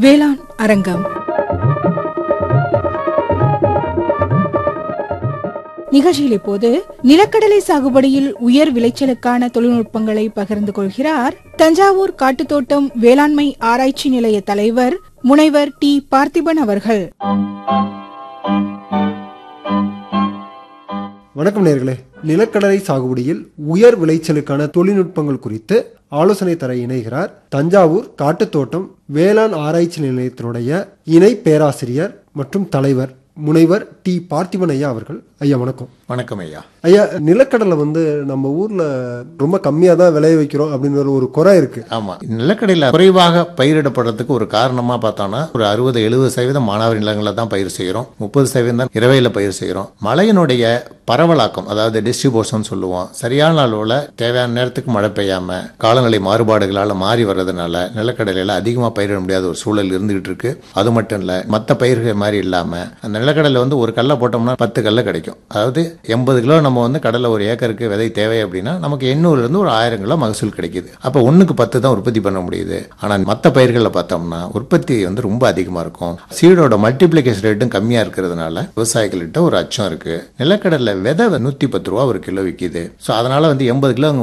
வேளாண் அரங்கம் நிகழ்ச்சியில் இப்போது நிலக்கடலை சாகுபடியில் உயர் விளைச்சலுக்கான தொழில்நுட்பங்களை பகிர்ந்து கொள்கிறார் தஞ்சாவூர் காட்டுத்தோட்டம் வேளாண்மை ஆராய்ச்சி நிலைய தலைவர் முனைவர் டி பார்த்திபன் அவர்கள் வணக்கம் நேர்களே நிலக்கடலை சாகுபடியில் உயர் விளைச்சலுக்கான தொழில்நுட்பங்கள் குறித்து ஆலோசனை தர இணைகிறார் தஞ்சாவூர் காட்டுத்தோட்டம் வேளாண் ஆராய்ச்சி நிலையத்தினுடைய இணை பேராசிரியர் மற்றும் தலைவர் முனைவர் டி பார்த்திபன் ஐயா அவர்கள் ஐயா வணக்கம் வணக்கம் ஐயா ஐயா நிலக்கடலை வந்து நம்ம ஊர்ல ரொம்ப கம்மியா தான் விளைய வைக்கிறோம் அப்படிங்கிற ஒரு குறை இருக்கு ஆமா நிலக்கடையில் குறைவாக பயிரிடப்படுறதுக்கு ஒரு காரணமா பார்த்தோம்னா ஒரு அறுபது எழுபது சதவீதம் மாணவர் நிலங்களில் தான் பயிர் செய்கிறோம் முப்பது சதவீதம் தான் இரவையில் பயிர் செய்கிறோம் மழையினுடைய பரவலாக்கம் அதாவது டிஸ்ட்ரிபியூஷன் சொல்லுவோம் சரியான அளவில் தேவையான நேரத்துக்கு மழை பெய்யாம காலநிலை மாறுபாடுகளால் மாறி வர்றதுனால நிலக்கடலையில் அதிகமாக பயிரிட முடியாத ஒரு சூழல் இருந்துகிட்டு இருக்கு அது மட்டும் இல்லை மற்ற பயிர்கள் மாதிரி இல்லாமல் அந்த நிலக்கடலை வந்து ஒரு கல்லை போட்டோம்னா பத்து கல்லை கிடைக்கும் அதாவது எண்பது கிலோ நம்ம வந்து கடலை ஒரு ஏக்கருக்கு விதை தேவை அப்படின்னா நமக்கு எண்ணூறுலேருந்து ஒரு ஆயிரம் கிலோ மகசூல் கிடைக்குது அப்போ ஒன்றுக்கு பத்து தான் உற்பத்தி பண்ண முடியுது ஆனால் மற்ற பயிர்களில் பார்த்தோம்னா உற்பத்தி வந்து ரொம்ப அதிகமாக இருக்கும் சீடோட மல்டிப்ளிகேஷன் ரேட்டும் கம்மியாக இருக்கிறதுனால விவசாயிகள்கிட்ட ஒரு அச்சம் இருக்கு நிலக்கடலை விதை நூற்றி பத்து ரூபா ஒரு கிலோ விற்கிது ஸோ அதனால வந்து எண்பது கிலோ